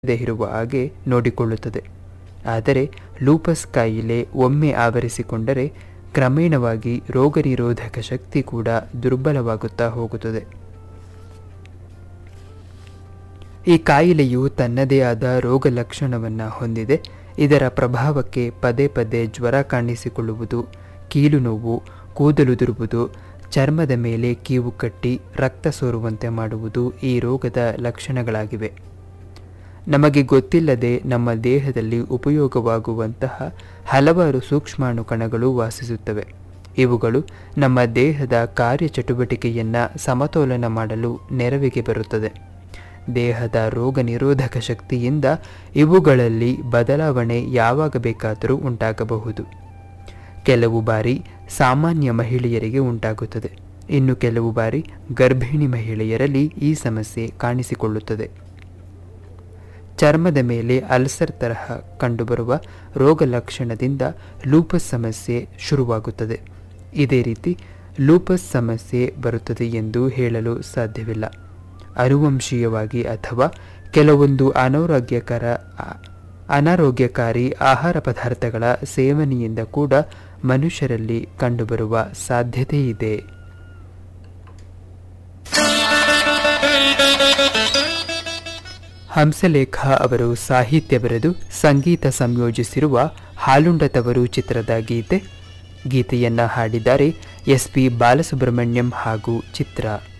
ಬಾರದೇ ಇರುವ ಹಾಗೆ ನೋಡಿಕೊಳ್ಳುತ್ತದೆ ಆದರೆ ಲೂಪಸ್ ಕಾಯಿಲೆ ಒಮ್ಮೆ ಆವರಿಸಿಕೊಂಡರೆ ಕ್ರಮೇಣವಾಗಿ ರೋಗನಿರೋಧಕ ಶಕ್ತಿ ಕೂಡ ದುರ್ಬಲವಾಗುತ್ತಾ ಹೋಗುತ್ತದೆ ಈ ಕಾಯಿಲೆಯು ತನ್ನದೇ ಆದ ರೋಗ ಲಕ್ಷಣವನ್ನು ಹೊಂದಿದೆ ಇದರ ಪ್ರಭಾವಕ್ಕೆ ಪದೇ ಪದೇ ಜ್ವರ ಕಾಣಿಸಿಕೊಳ್ಳುವುದು ಕೀಲು ನೋವು ಕೂದಲುದುರುವುದು ಚರ್ಮದ ಮೇಲೆ ಕೀವು ಕಟ್ಟಿ ರಕ್ತ ಸೋರುವಂತೆ ಮಾಡುವುದು ಈ ರೋಗದ ಲಕ್ಷಣಗಳಾಗಿವೆ ನಮಗೆ ಗೊತ್ತಿಲ್ಲದೆ ನಮ್ಮ ದೇಹದಲ್ಲಿ ಉಪಯೋಗವಾಗುವಂತಹ ಹಲವಾರು ಸೂಕ್ಷ್ಮಾಣು ಕಣಗಳು ವಾಸಿಸುತ್ತವೆ ಇವುಗಳು ನಮ್ಮ ದೇಹದ ಕಾರ್ಯಚಟುವಟಿಕೆಯನ್ನು ಸಮತೋಲನ ಮಾಡಲು ನೆರವಿಗೆ ಬರುತ್ತದೆ ದೇಹದ ರೋಗ ನಿರೋಧಕ ಶಕ್ತಿಯಿಂದ ಇವುಗಳಲ್ಲಿ ಬದಲಾವಣೆ ಯಾವಾಗ ಬೇಕಾದರೂ ಉಂಟಾಗಬಹುದು ಕೆಲವು ಬಾರಿ ಸಾಮಾನ್ಯ ಮಹಿಳೆಯರಿಗೆ ಉಂಟಾಗುತ್ತದೆ ಇನ್ನು ಕೆಲವು ಬಾರಿ ಗರ್ಭಿಣಿ ಮಹಿಳೆಯರಲ್ಲಿ ಈ ಸಮಸ್ಯೆ ಕಾಣಿಸಿಕೊಳ್ಳುತ್ತದೆ ಚರ್ಮದ ಮೇಲೆ ಅಲ್ಸರ್ ತರಹ ಕಂಡುಬರುವ ರೋಗ ಲಕ್ಷಣದಿಂದ ಲೂಪಸ್ ಸಮಸ್ಯೆ ಶುರುವಾಗುತ್ತದೆ ಇದೇ ರೀತಿ ಲೂಪಸ್ ಸಮಸ್ಯೆ ಬರುತ್ತದೆ ಎಂದು ಹೇಳಲು ಸಾಧ್ಯವಿಲ್ಲ ಅನುವಂಶೀಯವಾಗಿ ಅಥವಾ ಕೆಲವೊಂದು ಅನಾರೋಗ್ಯಕರ ಅನಾರೋಗ್ಯಕಾರಿ ಆಹಾರ ಪದಾರ್ಥಗಳ ಸೇವನೆಯಿಂದ ಕೂಡ ಮನುಷ್ಯರಲ್ಲಿ ಕಂಡುಬರುವ ಸಾಧ್ಯತೆ ಇದೆ ಹಂಸಲೇಖ ಅವರು ಸಾಹಿತ್ಯ ಬರೆದು ಸಂಗೀತ ಸಂಯೋಜಿಸಿರುವ ಹಾಲುಂಡತವರು ಚಿತ್ರದ ಗೀತೆ ಗೀತೆಯನ್ನು ಹಾಡಿದ್ದಾರೆ ಎಸ್ ಪಿ ಬಾಲಸುಬ್ರಹ್ಮಣ್ಯಂ ಹಾಗೂ ಚಿತ್ರ